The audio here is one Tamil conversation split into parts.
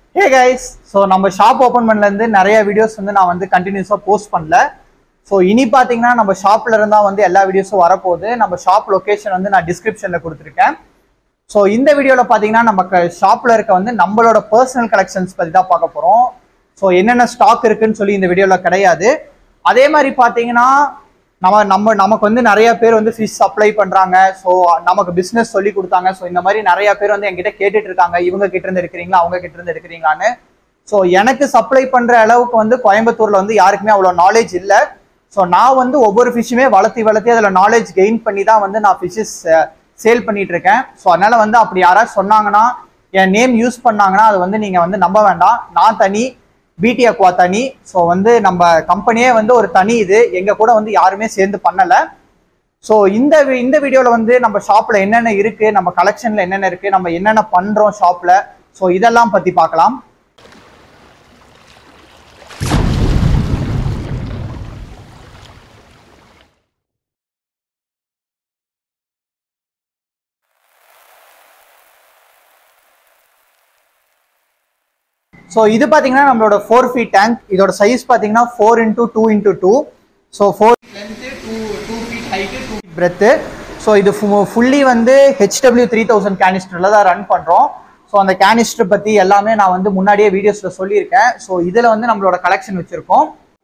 ஹே கைஸ் ஸோ நம்ம ஷாப் ஓப்பன் பண்ணலேருந்து நிறைய வீடியோஸ் வந்து நான் வந்து கண்டினியூஸாக போஸ்ட் பண்ணல ஸோ இனி பார்த்தீங்கன்னா நம்ம ஷாப்ல இருந்தால் வந்து எல்லா வீடியோஸும் வரப்போகுது நம்ம ஷாப் லொகேஷன் வந்து நான் டிஸ்கிரிப்ஷனில் கொடுத்துருக்கேன் ஸோ இந்த வீடியோவில் பார்த்தீங்கன்னா நம்ம ஷாப்பில் இருக்க வந்து நம்மளோட பர்சனல் கலெக்ஷன்ஸ் பற்றி தான் பார்க்க போகிறோம் ஸோ என்னென்ன ஸ்டாக் இருக்குன்னு சொல்லி இந்த வீடியோவில் கிடையாது அதே மாதிரி பார்த்தீங்கன்னா நம்ம நம்ம நமக்கு வந்து நிறைய பேர் வந்து ஃபிஷ் சப்ளை பண்றாங்க ஸோ நமக்கு பிசினஸ் சொல்லி கொடுத்தாங்க ஸோ இந்த மாதிரி நிறைய பேர் வந்து என்கிட்ட கேட்டுட்டு இருக்காங்க இவங்க கிட்ட இருந்து எடுக்கிறீங்களா அவங்க கிட்ட இருந்து எடுக்கிறீங்களான்னு ஸோ எனக்கு சப்ளை பண்ற அளவுக்கு வந்து கோயம்புத்தூர்ல வந்து யாருக்குமே அவ்வளோ நாலேஜ் இல்லை ஸோ நான் வந்து ஒவ்வொரு ஃபிஷ்ஷுமே வளர்த்தி வளர்த்தி அதில் நாலேஜ் கெயின் பண்ணி தான் வந்து நான் ஃபிஷ்ஷஸ் சேல் பண்ணிட்டு இருக்கேன் ஸோ அதனால வந்து அப்படி யாராவது சொன்னாங்கன்னா என் நேம் யூஸ் பண்ணாங்கன்னா அது வந்து நீங்க வந்து நம்ப வேண்டாம் நான் தனி பிடி அக்வா தனி ஸோ வந்து நம்ம கம்பெனியே வந்து ஒரு தனி இது எங்க கூட வந்து யாருமே சேர்ந்து பண்ணல ஸோ இந்த வி- இந்த வீடியோவில் வந்து நம்ம ஷாப்ல என்னென்ன இருக்கு நம்ம கலெக்ஷன்ல என்னென்ன இருக்கு நம்ம என்னென்ன பண்றோம் ஷாப்ல ஸோ இதெல்லாம் பத்தி பார்க்கலாம் ஸோ இது பார்த்தீங்கன்னா நம்மளோட ஃபோர் ஃபீட் டேங்க் இதோட சைஸ் பார்த்தீங்கன்னா four into two into two so four length two two feet height two feet breadth so இது ஃபுல்லி வந்து ஹெச்டபிள்யூ த்ரீ தௌசண்ட் கேனிஸ்டரில் தான் ரன் பண்ணுறோம் ஸோ அந்த கேனிஸ்டர் பற்றி எல்லாமே நான் வந்து முன்னாடியே வீடியோஸில் சொல்லியிருக்கேன் ஸோ இதில் வந்து நம்மளோட கலெக்ஷன் வச்சுருக்கோம்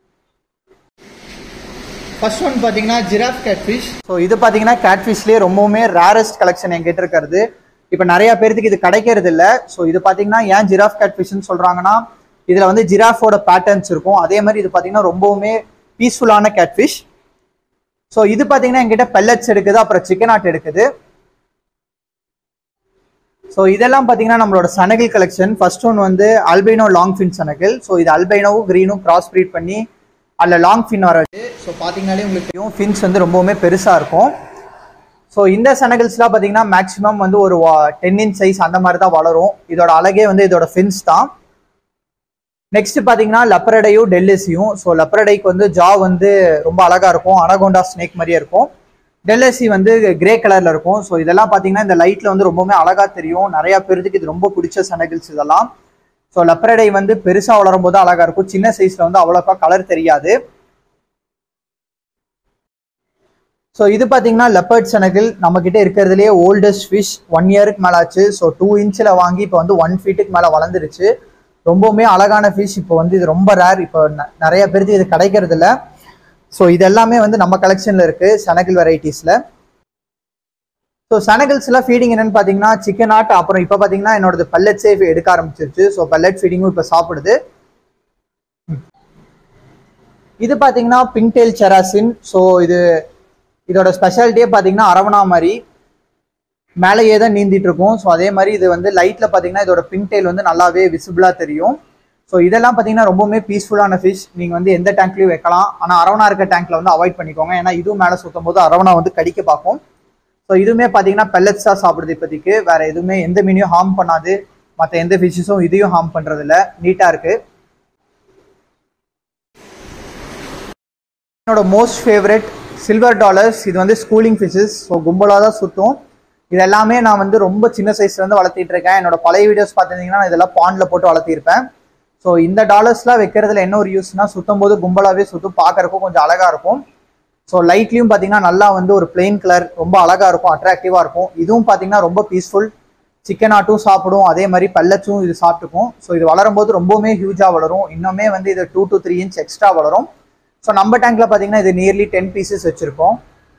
ஃபர்ஸ்ட் ஒன் பார்த்தீங்கன்னா ஜிராஃப் கேட்ஃபிஷ் ஸோ இது பார்த்தீங்கன்னா கேட்ஃபிஷ்லேயே ரொம்பவுமே ரேரஸ்ட் கலெக்ஷன் என்கிட்ட இருக்கிறது இப்போ நிறைய பேர்த்துக்கு இது கிடைக்கிறது இல்லை ஸோ இது பார்த்தீங்கன்னா ஏன் ஜிராஃப் கேட்ஃபிஷ்னு சொல்கிறாங்கன்னா இதில் வந்து ஜிராஃபோட பேட்டர்ன்ஸ் இருக்கும் அதே மாதிரி இது பார்த்தீங்கன்னா ரொம்பவுமே பீஸ்ஃபுல்லான கேட்ஃபிஷ் ஸோ இது பார்த்தீங்கன்னா என்கிட்ட பெல்லட்ஸ் எடுக்குது அப்புறம் சிக்கன் ஆட் எடுக்குது ஸோ இதெல்லாம் பார்த்தீங்கன்னா நம்மளோட சனகில் கலெக்ஷன் ஃபர்ஸ்ட் ஒன் வந்து albino long fin Senegal so இது அல்பைனோவும் க்ரீனும் கிராஸ் ப்ரீட் பண்ணி அதில் லாங் ஃபின் வரது ஸோ பார்த்தீங்கனாலே உங்களுக்கு தெரியும் ஃபின்ஸ் வந்து ரொம்பவுமே பெருசாக இருக்கும் ஸோ இந்த சனகில்ஸ்லாம் பார்த்தீங்கன்னா மேக்ஸிமம் வந்து ஒரு டென் இன்ச் சைஸ் அந்த மாதிரி தான் வளரும் இதோட அழகே வந்து இதோட ஃபின்ஸ் தான் நெக்ஸ்ட் பார்த்தீங்கன்னா லப்பரடையும் டெல்லிசியும் ஸோ லப்பரடைக்கு வந்து ஜா வந்து ரொம்ப அழகா இருக்கும் அனகோண்டா ஸ்னேக் மாதிரியே இருக்கும் டெல்லசி வந்து கிரே கலர்ல இருக்கும் ஸோ இதெல்லாம் பார்த்தீங்கன்னா இந்த லைட்ல வந்து ரொம்பவுமே அழகா தெரியும் நிறைய பேருக்கு இது ரொம்ப பிடிச்ச சனகில்ஸ் இதெல்லாம் ஸோ லப்பரடை வந்து பெருசா வளரும் போது அழகா இருக்கும் சின்ன சைஸ்ல வந்து அவ்வளோக்கா கலர் தெரியாது ஸோ இது பார்த்தீங்கன்னா லெப்பர்ட் சனகில் நம்ம கிட்ட இருக்கிறதுலே ஓல்டஸ்ட் ஃபிஷ் ஒன் இயருக்கு மேலே ஆச்சு ஸோ டூ இன்ச்சில் வாங்கி இப்போ வந்து ஒன் ஃபீட்டுக்கு மேலே வளர்ந்துருச்சு ரொம்பவுமே அழகான ஃபிஷ் இப்போ வந்து இது ரொம்ப ரேர் இப்போ ந- நிறைய பேருக்கு இது கிடைக்கிறது இல்ல ஸோ இது எல்லாமே வந்து நம்ம கலெக்ஷனில் இருக்கு சனகில் வெரைட்டிஸில் ஸோ சனகில்ஸ்லாம் ஃபீடிங் என்னன்னு பார்த்தீங்கன்னா சிக்கன் ஆட் அப்புறம் இப்போ பார்த்தீங்கன்னா என்னோடது பல்லட்ஸே எடுக்க ஆரம்பிச்சிருச்சு ஸோ பல்லட் ஃபீடிங்கும் இப்போ சாப்பிடுது இது பார்த்தீங்கன்னா பிங்க் டெயில் செராசின் ஸோ இது இதோட ஸ்பெஷாலிட்டியே பார்த்தீங்கன்னா அரவணா மாதிரி மேலேயே தான் நீந்திட்டு இருக்கும் ஸோ அதே மாதிரி இது வந்து லைட்டில் பார்த்தீங்கன்னா இதோட பிங்க் டெயில் வந்து நல்லாவே விசிபிளாக தெரியும் ஸோ இதெல்லாம் பார்த்தீங்கன்னா ரொம்பவுமே பீஸ்ஃபுல்லான ஃபிஷ் நீங்கள் வந்து எந்த டேங்க்லையும் வைக்கலாம் ஆனால் அரவணா இருக்க டேங்க்ல வந்து அவாய்ட் பண்ணிக்கோங்க ஏன்னா இதுவும் மேலே சுத்தும் போது அரவணா வந்து கடிக்க பார்க்கும் ஸோ இதுவுமே பார்த்தீங்கன்னா பெல்லட்ஸாக சாப்பிடுது இப்போதைக்கு வேற எதுவுமே எந்த மீனையும் ஹார்ம் பண்ணாது மற்ற எந்த ஃபிஷ்ஷஸும் இதையும் ஹார்ம் பண்ணுறதில்ல நீட்டாக இருக்குது என்னோட மோஸ்ட் ஃபேவரட் சில்வர் டாலர்ஸ் இது வந்து ஸ்கூலிங் ஃபிஷஸ் ஸோ கும்பலாக தான் சுற்றும் இது எல்லாமே நான் வந்து ரொம்ப சின்ன சைஸ்லேருந்து வளர்த்திட்டு இருக்கேன் என்னோட பழைய வீடியோஸ் பார்த்துருந்தீங்கன்னா நான் இதெல்லாம் பாண்டில் போட்டு வளர்த்திருப்பேன் ஸோ இந்த டாலர்ஸ்லாம் வைக்கிறதுல என்ன ஒரு யூஸ்னா சுத்தும் போது கும்பலாகவே சுற்றும் பார்க்கறதுக்கும் கொஞ்சம் அழகாக இருக்கும் ஸோ லைட்லையும் பார்த்தீங்கன்னா நல்லா வந்து ஒரு பிளெயின் கலர் ரொம்ப அழகாக இருக்கும் அட்ராக்டிவாக இருக்கும் இதுவும் பார்த்தீங்கன்னா ரொம்ப பீஸ்ஃபுல் சிக்கன் ஆட்டும் சாப்பிடும் அதே மாதிரி பல்லட்ஸும் இது சாப்பிட்டுக்கும் ஸோ இது வளரும் போது ரொம்பவுமே ஹியூஜாக வளரும் இன்னுமே வந்து இது two to three inch extra வளரும் ஸோ நம்ம டேங்க்ல பார்த்தீங்கன்னா இது நியர்லி டென் பீசஸ் வச்சிருக்கோம்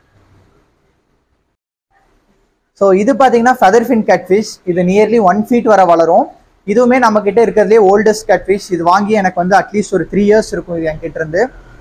ஸோ இது பார்த்தீங்கன்னா ஃபெதர் ஃபின் கேட்ஃபிஷ் இது நியர்லி ஒன் ஃபீட் வர வளரும் இதுவுமே நம்ம கிட்ட இருக்கிறதுலே ஓல்டஸ்ட் கேட்ஃபிஷ் இது வாங்கி எனக்கு வந்து அட்லீஸ்ட் ஒரு த்ரீ இயர்ஸ் இருக்கும் இது என்கிட்ட இருந்து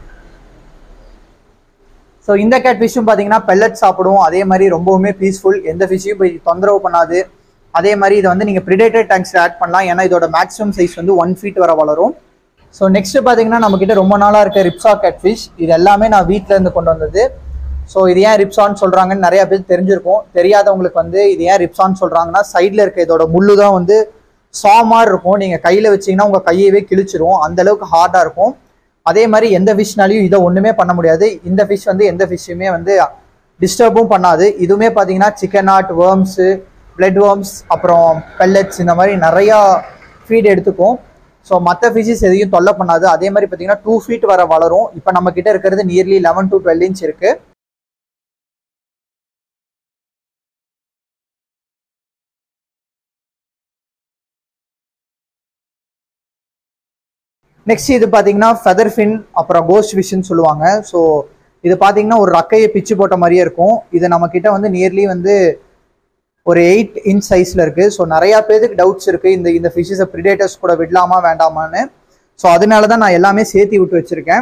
ஸோ இந்த கேட்ஃபிஷும் பார்த்தீங்கன்னா பெல்லட் சாப்பிடும் அதே மாதிரி ரொம்பவுமே பீஸ்ஃபுல் எந்த ஃபிஷ்ஷையும் போய் தொந்தரவு பண்ணாது அதே மாதிரி இதை வந்து நீங்கள் ப்ரிடேட்டட் டேங்க்ஸில் ஆட் பண்ணலாம் ஏன்னா இதோட மேக்ஸிமம் சைஸ் வந்து ஒன் ஃபீட் வர வளரும் ஸோ நெக்ஸ்ட் பார்த்தீங்கன்னா நம்ம கிட்ட ரொம்ப நாளாக இருக்க ரிப்ஸா கேட்ஃபிஷ் இது எல்லாமே நான் வீட்ல இருந்து கொண்டு வந்தது ஸோ இது ஏன் ரிப்ஸான்னு சொல்றாங்கன்னு நிறைய பேர் தெரிஞ்சிருக்கும் தெரியாதவங்களுக்கு வந்து இது ஏன் ரிப்ஸான்னு சொல்றாங்கன்னா சைடில் இருக்க இதோட முள்ளு தான் வந்து சா மாதிரி இருக்கும் நீங்கள் கையில் வச்சீங்கன்னா உங்கள் கையவே கிழிச்சிரும் அந்த அளவுக்கு ஹார்டாக இருக்கும் அதே மாதிரி எந்த ஃபிஷ்னாலையும் இதை ஒன்றுமே பண்ண முடியாது இந்த ஃபிஷ் வந்து எந்த ஃபிஷ்ஷுமே வந்து டிஸ்டர்பும் பண்ணாது இதுவுமே பார்த்தீங்கன்னா chicken heart worms blood worms அப்புறம் பெல்லட்ஸ் இந்த மாதிரி நிறையா ஃபீட் எடுத்துக்கும் ஸோ மற்ற ஃபிஷஸ் எதையும் தொல்லை பண்ணாது அதே மாதிரி பார்த்தீங்கன்னா டூ ஃபீட் வர வளரும் இப்போ நம்ம கிட்ட இருக்கிறது nearly eleven to twelve inch இருக்கு நெக்ஸ்ட் இது பார்த்தீங்கன்னா ஃபெதர் ஃபின் அப்புறம் கோஸ்ட் ஃபிஷ்னு சொல்லுவாங்க ஸோ இது பார்த்தீங்கன்னா ஒரு ரக்கையை பிச்சு போட்ட மாதிரியே இருக்கும் இது நம்ம கிட்ட வந்து நியர்லி வந்து ஒரு எயிட் இன்ச் சைஸ்ல இருக்கு ஸோ நிறைய பேருக்கு டவுட்ஸ் இருக்கு இந்த இந்த ஃபிஷஸை ப்ரிடேட்டர்ஸ் கூட விடலாமா வேண்டாமான்னு ஸோ அதனால தான் நான் எல்லாமே சேர்த்து விட்டு வச்சிருக்கேன்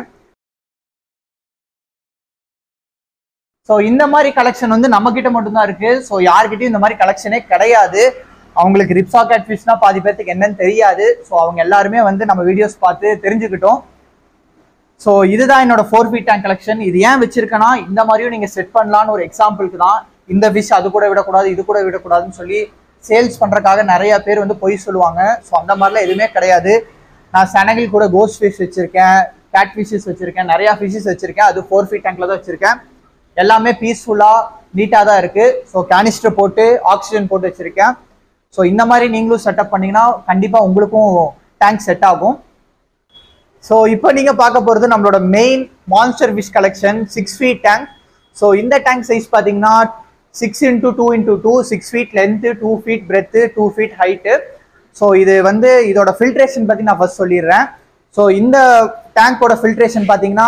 ஸோ இந்த மாதிரி கலெக்ஷன் வந்து நம்ம கிட்ட மட்டும்தான் இருக்கு ஸோ யார்கிட்டயும் இந்த மாதிரி கலெக்ஷனே கிடையாது அவங்களுக்கு ரிப்ஸா கேட் ஃபிஷ்னா பாதி பேர்த்துக்கு என்னன்னு தெரியாது ஸோ அவங்க எல்லாருமே வந்து நம்ம வீடியோஸ் பார்த்து தெரிஞ்சுக்கிட்டோம் ஸோ இதுதான் என்னோட ஃபோர் ஃபீட் டேங்க் கலெக்ஷன் இது ஏன் வச்சிருக்கேன்னா இந்த மாதிரியும் நீங்க செட் பண்ணலான்னு ஒரு எக்ஸாம்பிளுக்கு தான் இந்த ஃபிஷ் அது கூட விடக்கூடாது இது கூட விடக்கூடாதுன்னு சொல்லி சேல்ஸ் பண்றதுக்காக நிறைய பேர் வந்து பொய் சொல்லுவாங்க ஸோ அந்த மாதிரிலாம் எதுவுமே கிடையாது நான் சனகில் கூட கோஸ்ட் ஃபிஷ் வச்சிருக்கேன் கேட் ஃபிஷஸ் வச்சிருக்கேன் நிறைய ஃபிஷஸ் வச்சிருக்கேன் அது ஃபோர் ஃபீட் டேங்க்ல தான் வச்சிருக்கேன் எல்லாமே பீஸ்ஃபுல்லா நீட்டாக தான் இருக்கு ஸோ கேனிஸ்டர் போட்டு ஆக்சிஜன் போட்டு வச்சிருக்கேன் ஸோ இந்த மாதிரி நீங்களும் செட்டப் பண்ணீங்கன்னா கண்டிப்பாக உங்களுக்கும் டேங்க் செட் ஆகும் ஸோ இப்போ நீங்கள் பார்க்க போகிறது நம்மளோட main monster fish collection six feet tank so இந்த டேங்க் சைஸ் பார்த்தீங்கன்னா six into two into two six feet length two feet breadth two feet height so இது வந்து இதோட ஃபில்ட்ரேஷன் பற்றி நான் ஃபர்ஸ்ட் சொல்லிடுறேன் ஸோ இந்த டேங்கோட ஃபில்ட்ரேஷன் பார்த்தீங்கன்னா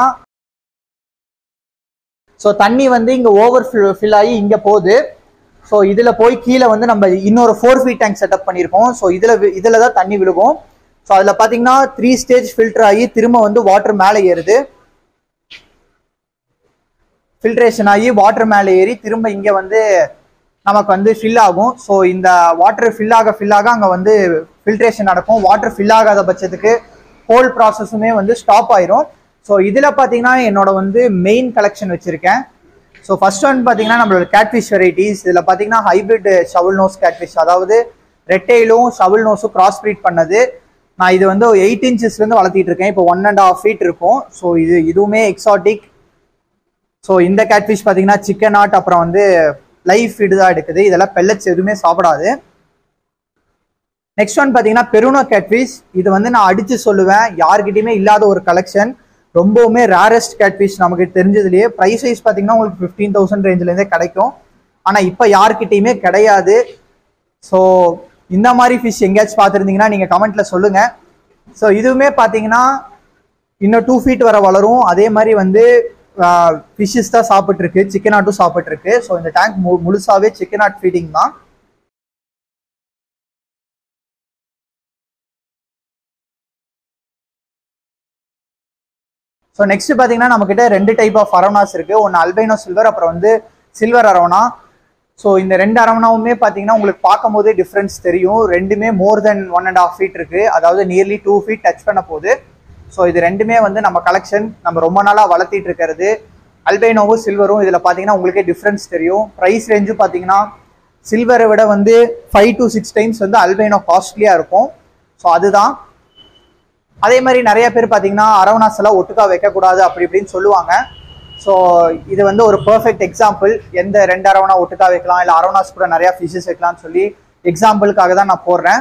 ஸோ தண்ணி வந்து இங்கே ஓவர் ஃபில் ஆகி இங்கே போகுது ஸோ இதில் போய் கீழே வந்து நம்ம இன்னொரு ஃபோர் ஃபீட் டேங்க் செட்டப் பண்ணியிருக்கோம் ஸோ இதில் இதில் தான் தண்ணி விழுகும் ஸோ அதில் பார்த்தீங்கன்னா த்ரீ ஸ்டேஜ் ஃபில்டர் ஆகி திரும்ப வந்து வாட்டர் மேலே ஏறுது ஃபில்ட்ரேஷன் ஆகி வாட்டர் மேலே ஏறி திரும்ப இங்கே வந்து நமக்கு வந்து ஃபில் ஆகும் ஸோ இந்த வாட்டர் ஃபில் ஆக ஃபில் ஆக அங்கே வந்து ஃபில்ட்ரேஷன் நடக்கும் வாட்டர் ஃபில் ஆகாத பட்சத்துக்கு ஹோல் ப்ராசஸுமே வந்து ஸ்டாப் ஆயிரும் ஸோ இதில் பார்த்தீங்கன்னா என்னோட வந்து மெயின் கலெக்ஷன் வச்சுருக்கேன் ஸோ ஃபர்ஸ்ட் ஒன் பார்த்தீங்கன்னா நம்மளோட கேட்ஃபிஷ் வெரைட்டிஸ் இதில் பார்த்தீங்கன்னா ஹைபிரிட் ஷவுல் நோஸ் கேட்ஃபிஷ் அதாவது ரெட்டைலும் ஷவுல் நோஸும் கிராஸ் ப்ரீட் பண்ணது நான் இது வந்து எயிட் இன்ச்சஸ்லேருந்து வளர்த்திட்டு இருக்கேன் இப்போ ஒன் அண்ட் ஹாஃப் ஃபீட் இருக்கும் ஸோ இது இதுவுமே எக்ஸாட்டிக் ஸோ இந்த கேட்ஃபிஷ் பார்த்தீங்கன்னா சிக்கன் ஆட் அப்புறம் வந்து லைவ் ஃபீடு தான் எடுக்குது இதெல்லாம் பெல்லட்ஸ் எதுவுமே சாப்பிடாது நெக்ஸ்ட் ஒன் பார்த்தீங்கன்னா பெருனோ கேட்ஃபிஷ் இது வந்து நான் அடிச்சு சொல்லுவேன் யார்கிட்டயுமே இல்லாத ஒரு கலெக்ஷன் ரொம்பவுமே ரேரஸ்ட் கேட்ஃபிஷ் நமக்கு தெரிஞ்சதுலேயே ப்ரைஸ் வைஸ் பார்த்தீங்கன்னா உங்களுக்கு ஃபிஃப்டீன் தௌசண்ட் ரேஞ்சிலேருந்தே கிடைக்கும் ஆனால் இப்போ யார்கிட்டயுமே கிடையாது ஸோ இந்த மாதிரி ஃபிஷ் எங்கேயாச்சும் பார்த்துருந்தீங்கன்னா நீங்கள் கமெண்ட்ல சொல்லுங்க ஸோ இதுவுமே பார்த்தீங்கன்னா இன்னும் டூ ஃபீட் வர வளரும் அதே மாதிரி வந்து ஃபிஷ்ஷஸ் தான் சாப்பிட்ருக்கு சிக்கன் ஆட்டும் சாப்பிட்ருக்கு ஸோ இந்த டேங்க் மு முழுசாவே சிக்கன் ஆட் ஃபீடிங் தான் ஸோ நெக்ஸ்ட் பார்த்தீங்கன்னா நம்மக்கிட்ட ரெண்டு டைப் ஆஃப் அரவணாஸ் இருக்கு ஒன்று அல்பைனோ சில்வர் அப்புறம் வந்து சில்வர் அரவணா ஸோ இந்த ரெண்டு அரவணாவுமே பார்த்தீங்கன்னா உங்களுக்கு பார்க்கும் போதே டிஃப்ரென்ஸ் தெரியும் ரெண்டுமே more than one and half feet இருக்கு அதாவது நியர்லி டூ ஃபீட் டச் பண்ண போகுது ஸோ இது ரெண்டுமே வந்து நம்ம கலெக்ஷன் நம்ம ரொம்ப நாளாக வளர்த்திட்டு இருக்கிறது அல்பைனோவும் சில்வரும் இதில் பார்த்தீங்கன்னா உங்களுக்கே டிஃப்ரென்ஸ் தெரியும் ப்ரைஸ் ரேஞ்சு பார்த்தீங்கன்னா சில்வரை விட வந்து ஃபைவ் டு சிக்ஸ் டைம்ஸ் வந்து அல்பைனோ காஸ்ட்லியாக இருக்கும் ஸோ அதுதான் அதே மாதிரி நிறைய பேர் பார்த்தீங்கன்னா அரவணாஸ் எல்லாம் ஒட்டுக்கா வைக்கக்கூடாது அப்படி இப்படின்னு சொல்லுவாங்க ஸோ இது வந்து ஒரு பர்ஃபெக்ட் எக்ஸாம்பிள் எந்த ரெண்டு அரவணா ஒட்டுக்கா வைக்கலாம் இல்லை அரவணாஸ் கூட நிறைய ஃபிஷஸ் வைக்கலாம்னு சொல்லி எக்ஸாம்பிளுக்காக தான் நான் போடுறேன்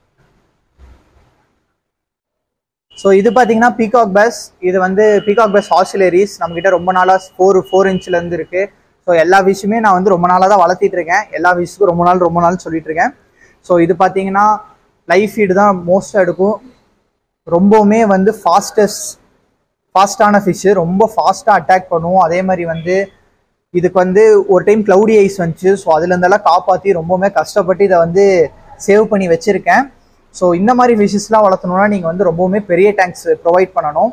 ஸோ இது பார்த்தீங்கன்னா பீகாக் பஸ் இது வந்து பீகாக் பஸ் ஆசிலரிஸ் நம்மக்கிட்ட ரொம்ப நாளாக ஃபோர் ஃபோர் இன்ச்லேருந்து இருக்கு ஸோ எல்லா விஷயமே நான் வந்து ரொம்ப நாளாக தான் வளர்த்திட்டு இருக்கேன் எல்லா விஷயத்துக்கும் ரொம்ப நாள் ரொம்ப நாள் சொல்லிட்டு இருக்கேன் ஸோ இது பார்த்தீங்கன்னா லைஃப் ஃபீடு தான் மோஸ்ட்டாக எடுக்கும் ரொம்பவுமே வந்து ஃபாஸ்டஸ்ட் ஃபாஸ்டான ஃபிஷ்ஷு ரொம்ப ஃபாஸ்ட்டாக அட்டாக் பண்ணும் அதே மாதிரி வந்து இதுக்கு வந்து ஒரு டைம் க்ளவுடி ஐஸ் வந்துச்சு ஸோ அதுலேருந்தெல்லாம் காப்பாற்றி ரொம்பவுமே கஷ்டப்பட்டு இதை வந்து சேவ் பண்ணி வச்சுருக்கேன் ஸோ இந்த மாதிரி ஃபிஷஸ்லாம் வளர்த்தணும்னா நீங்கள் வந்து ரொம்பவுமே பெரிய டேங்க்ஸ் ப்ரொவைட் பண்ணணும்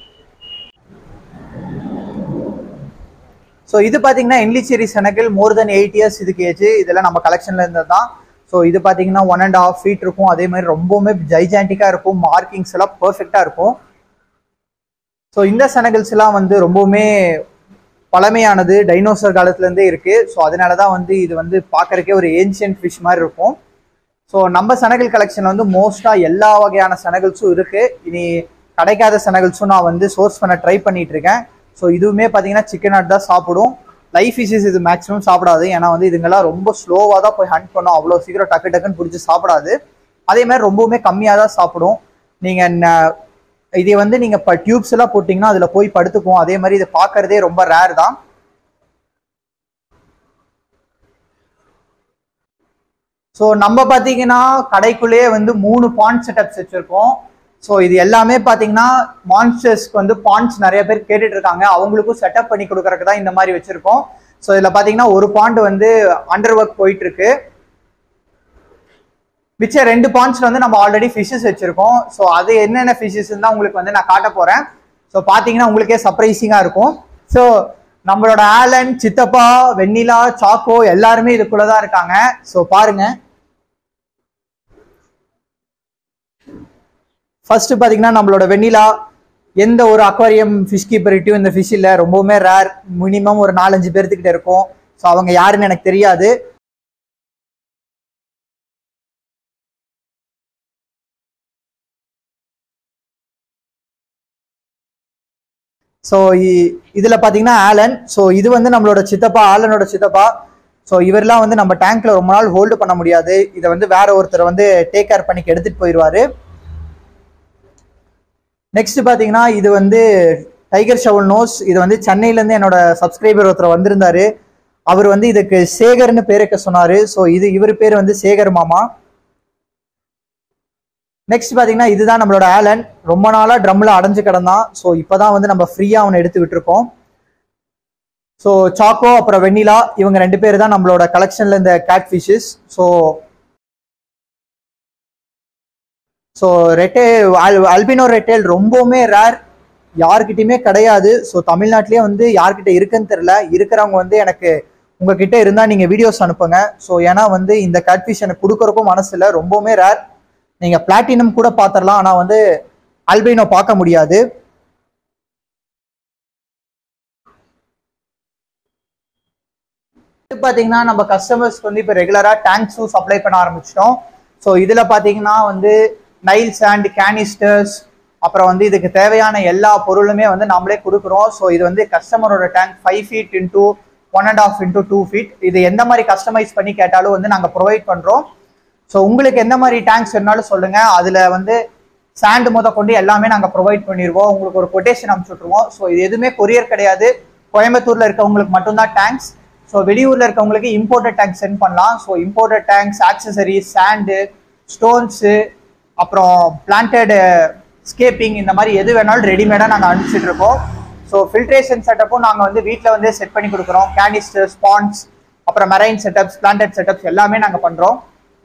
ஸோ இது பார்த்தீங்கன்னா endlicheri Senegal more than eight years இதுக்கு ஏஜ் இதெல்லாம் நம்ம கலெக்ஷன்ல இருந்தது தான் ஸோ இது பார்த்தீங்கன்னா ஒன் அண்ட் ஹாஃப் ஃபீட் இருக்கும் அதே மாதிரி ரொம்பவுமே ஜைஜாண்டிக்காக இருக்கும் மார்க்கிங்ஸ் எல்லாம் பர்ஃபெக்டாக இருக்கும் ஸோ இந்த செனகல்ஸ் எல்லாம் வந்து ரொம்பவுமே பழமையானது டைனோசர் காலத்துலேருந்தே இருக்கு ஸோ அதனால தான் வந்து இது வந்து பார்க்கறக்கே ஒரு ஏன்ஷியன்ட் ஃபிஷ் மாதிரி இருக்கும் ஸோ நம்ம சனகல் கலெக்ஷன் வந்து மோஸ்ட்டாக எல்லா வகையான சனகல்ஸும் இருக்கு இனி கிடைக்காத சனகல்ஸும் நான் வந்து சோர்ஸ் பண்ண ட்ரை பண்ணிட்டு இருக்கேன் ஸோ இதுவுமே பார்த்தீங்கன்னா சிக்கன் ஆட் தான் சாப்பிடும் லைஃப் ஃபிஷஸ் இது மேக்ஸிமம் சாப்பிடாது ஏன்னா வந்து இதுங்கெல்லாம் ரொம்ப ஸ்லோவாக தான் போய் ஹண்ட் பண்ணும் அவ்வளோ சீக்கிரம் டக்கு டக்குன்னு பிடிச்சி சாப்பிடாது அதே மாதிரி ரொம்பவுமே கம்மியாக தான் சாப்பிடும் நீங்கள் இதை வந்து நீங்கள் இப்போ டியூப்ஸ் எல்லாம் போட்டிங்கன்னா அதில் போய் படுத்துக்கும் அதே மாதிரி இதை பார்க்கறதே ரொம்ப ரேர் தான் ஸோ நம்ம பார்த்தீங்கன்னா கடைக்குள்ளேயே வந்து மூணு பாண்ட் செட்டப்ஸ் வச்சுருக்கோம் ஸோ இது எல்லாமே பார்த்தீங்கன்னா மான்ஸ்டர்ஸ்க்கு வந்து பாண்ட்ஸ் நிறைய பேர் கேட்டுட்டு இருக்காங்க அவங்களுக்கும் செட்டப் பண்ணி கொடுக்கறதுக்கு தான் இந்த மாதிரி வச்சுருக்கோம் ஸோ இதில் பார்த்தீங்கன்னா ஒரு பாண்ட் வந்து அண்டர் ஒர்க் போயிட்டு இருக்கு மிச்ச ரெண்டு பாண்ட்ஸ்ல வந்து நம்ம ஆல்ரெடி ஃபிஷஸ் வச்சிருக்கோம் ஸோ அது என்னென்ன ஃபிஷஸ் தான் உங்களுக்கு வந்து நான் காட்ட போறேன் ஸோ பார்த்தீங்கன்னா உங்களுக்கே சர்ப்ரைசிங்காக இருக்கும் ஸோ நம்மளோட ஆலன் சித்தப்பா வெண்ணிலா சாக்கோ எல்லாருமே இதுக்குள்ள தான் இருக்காங்க ஸோ பாருங்க ஃபர்ஸ்ட் பார்த்தீங்கன்னா நம்மளோட வெண்ணிலா எந்த ஒரு அக்வாரியம் ஃபிஷ் கீப்பர்கிட்டையும் இந்த ஃபிஷ் இல்லை ரொம்பவுமே ரேர் மினிமம் ஒரு நாலஞ்சு பேர்த்துக்கிட்ட இருக்கும் ஸோ அவங்க யாருன்னு எனக்கு தெரியாது ஸோ இதில் பார்த்தீங்கன்னா ஆலன் ஸோ இது வந்து நம்மளோட சித்தப்பா ஆலனோட சித்தப்பா ஸோ இவரெல்லாம் வந்து நம்ம டேங்க்ல ரொம்ப நாள் ஹோல்டு பண்ண முடியாது இதை வந்து வேற ஒருத்தர் வந்து டேக் கேர் பண்ணிக்கு எடுத்துட்டு போயிடுவாரு நெக்ஸ்ட் பார்த்தீங்கன்னா இது வந்து டைகர் ஷவல் நோஸ் இது வந்து சென்னையிலேருந்து என்னோட சப்ஸ்கிரைபர் ஒருத்தர் வந்திருந்தாரு அவர் வந்து இதுக்கு சேகர்னு பேர் வைக்க சொன்னாரு ஸோ இது இவர் பேர் வந்து சேகர் மாமா நெக்ஸ்ட் பார்த்தீங்கன்னா இதுதான் நம்மளோட ஆலன் ரொம்ப நாளாக ட்ரம்ல அடைஞ்சு கிடந்தான் ஸோ இப்போதான் வந்து நம்ம ஃப்ரீயாக அவனை எடுத்து விட்டுருக்கோம் ஸோ சாக்கோ அப்புறம் வெண்ணிலா இவங்க ரெண்டு பேர் தான் நம்மளோட கலெக்ஷன்ல இந்த கேட் ஃபிஷஸ் ஸோ ஸோ ரெட்டே அல்பினோ ரெட்டேல் ரொம்பவுமே ரேர் யார்கிட்டயுமே கிடையாது ஸோ தமிழ்நாட்டிலேயே வந்து யார்கிட்ட இருக்குன்னு தெரில இருக்கிறவங்க வந்து எனக்கு உங்ககிட்ட இருந்தால் நீங்கள் வீடியோஸ் அனுப்புங்க ஸோ ஏன்னா வந்து இந்த கேட்ஃபிஷ் எனக்கு கொடுக்குறக்கும் மனசு இல்லை ரொம்பவுமே ரேர் நீங்கள் பிளாட்டினம் கூட பார்த்துடலாம் ஆனால் வந்து அல்பினோ பார்க்க முடியாது இது பார்த்தீங்கன்னா நம்ம கஸ்டமர்ஸ்க்கு வந்து இப்போ ரெகுலராக டேங்க்ஸும் சப்ளை பண்ண ஆரம்பிச்சிட்டோம் ஸோ இதில் பார்த்தீங்கன்னா வந்து நைல் சாண்ட் கேனிஸ்டர்ஸ் அப்புறம் வந்து இதுக்கு தேவையான எல்லா பொருளுமே வந்து நம்மளே கொடுக்குறோம் ஸோ இது வந்து கஸ்டமரோட tank five feet into one and half into two feet இது எந்த மாதிரி கஸ்டமைஸ் பண்ணி கேட்டாலும் வந்து நாங்கள் ப்ரொவைட் பண்ணுறோம் ஸோ உங்களுக்கு எந்த மாதிரி டேங்க்ஸ் வேணாலும் சொல்லுங்கள் அதில் வந்து சாண்ட் முத கொண்டு எல்லாமே நாங்கள் ப்ரொவைட் பண்ணிடுவோம் உங்களுக்கு ஒரு கொட்டேஷன் அனுப்பிச்சுட்ருவோம் ஸோ இது எதுவுமே கொரியர் கிடையாது கோயம்புத்தூரில் இருக்கவங்களுக்கு மட்டும்தான் டேங்க்ஸ் ஸோ வெளியூரில் இருக்கவங்களுக்கு இம்போர்ட்டட் டேங்க் சென்ட் பண்ணலாம் so imported tanks accessories sand stones அப்புறம் பிளான்டட் ஸ்கேப்பிங் இந்த மாதிரி எது வேணாலும் ரெடிமேடாக நாங்கள் அனுப்பிச்சிட்டு இருக்கோம் ஸோ ஃபில்ட்ரேஷன் செட்டப்பும் நாங்கள் வந்து வீட்டில் வந்து செட் பண்ணி கொடுக்குறோம் கேனிஸ்டர் ஸ்பான்ஸ் அப்புறம் மெரைன் செட்டப்ஸ் பிளான்டட் செட்டப்ஸ் எல்லாமே நாங்கள் பண்ணுறோம்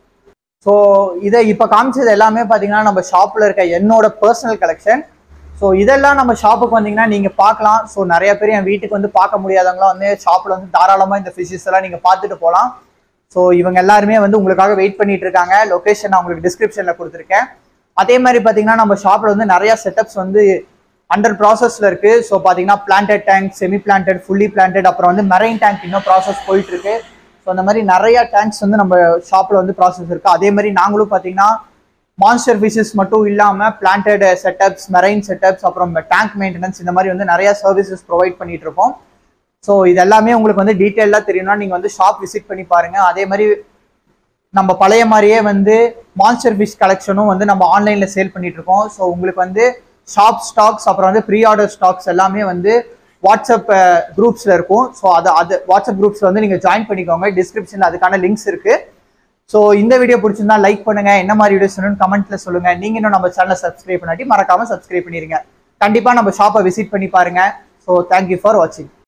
ஸோ இதை இப்போ காமிச்சது எல்லாமே பார்த்தீங்கன்னா நம்ம ஷாப்பில் இருக்க என்னோட பர்சனல் கலெக்ஷன் ஸோ இதெல்லாம் நம்ம ஷாப்புக்கு வந்தீங்கன்னா நீங்கள் பார்க்கலாம் ஸோ நிறைய பேர் என் வீட்டுக்கு வந்து பார்க்க முடியாதவங்களாம் வந்து ஷாப்பில் வந்து தாராளமாக இந்த ஃபிஷஸ் எல்லாம் நீங்கள் பார்த்துட்டு போகலாம் ஸோ இவங்க எல்லாருமே வந்து உங்களுக்காக வெயிட் பண்ணிட்டு இருக்காங்க லொக்கேஷன் நான் உங்களுக்கு டிஸ்கிரிப்ஷனில் கொடுத்துருக்கேன் அதே மாதிரி பார்த்தீங்கன்னா நம்ம ஷாப்பில் வந்து நிறைய செட்டப்ஸ் வந்து அண்டர் ப்ராசஸில் இருக்கு ஸோ பார்த்தீங்கன்னா planted tank semi planted fully planted அப்புறம் வந்து மெரைன் டேங்க் இன்னும் ப்ராசஸ் போயிட்டு இருக்கு ஸோ அந்த மாதிரி நிறைய டேங்க்ஸ் வந்து நம்ம ஷாப்பில் வந்து ப்ராசஸ் இருக்கு அதே மாதிரி நாங்களும் பார்த்தீங்கன்னா மான்ஸ்டர் ஃபிஷஸ் மட்டும் இல்லாமல் பிளான்டட் செட்டப்ஸ் மெரைன் செட்டப்ஸ் அப்புறம் டேங்க் மெயின்டெனன்ஸ் இந்த மாதிரி வந்து நிறைய சர்வீசஸ் ப்ரொவைட் பண்ணிட்டு இருக்கோம் ஸோ இது எல்லாமே உங்களுக்கு வந்து டீட்டெயிலாக தெரியணும்னா நீங்கள் வந்து ஷாப் விசிட் பண்ணி பாருங்க அதே மாதிரி நம்ம பழைய மாதிரியே வந்து மான்ஸ்டர் ஃபிஷ் கலெக்ஷனும் வந்து நம்ம ஆன்லைனில் சேல் பண்ணிட்டு இருக்கோம் ஸோ உங்களுக்கு வந்து ஷாப் ஸ்டாக்ஸ் அப்புறம் வந்து ப்ரீ ஆர்டர் ஸ்டாக்ஸ் எல்லாமே வந்து வாட்ஸ்அப் குரூப்ஸில் இருக்கும் ஸோ அது அது வாட்ஸ்அப் குரூப்ஸில் வந்து நீங்கள் ஜாயின் பண்ணிக்கோங்க டிஸ்கிரிப்ஷனில் அதுக்கான லிங்க்ஸ் இருக்குது ஸோ இந்த வீடியோ பிடிச்சிருந்தா லைக் பண்ணுங்க என்ன மாதிரி வீடியோஸ் வேணும்னு கமெண்ட்ல சொல்லுங்க நீங்க இன்னும் நம்ம சேனலை சப்ஸ்கிரைப் பண்ணாட்டி மறக்காம சப்ஸ்கிரைப் பண்ணிருங்க கண்டிப்பா நம்ம ஷாப்பை விசிட் பண்ணி பாருங்க ஸோ தேங்க்யூ ஃபார் வாட்சிங்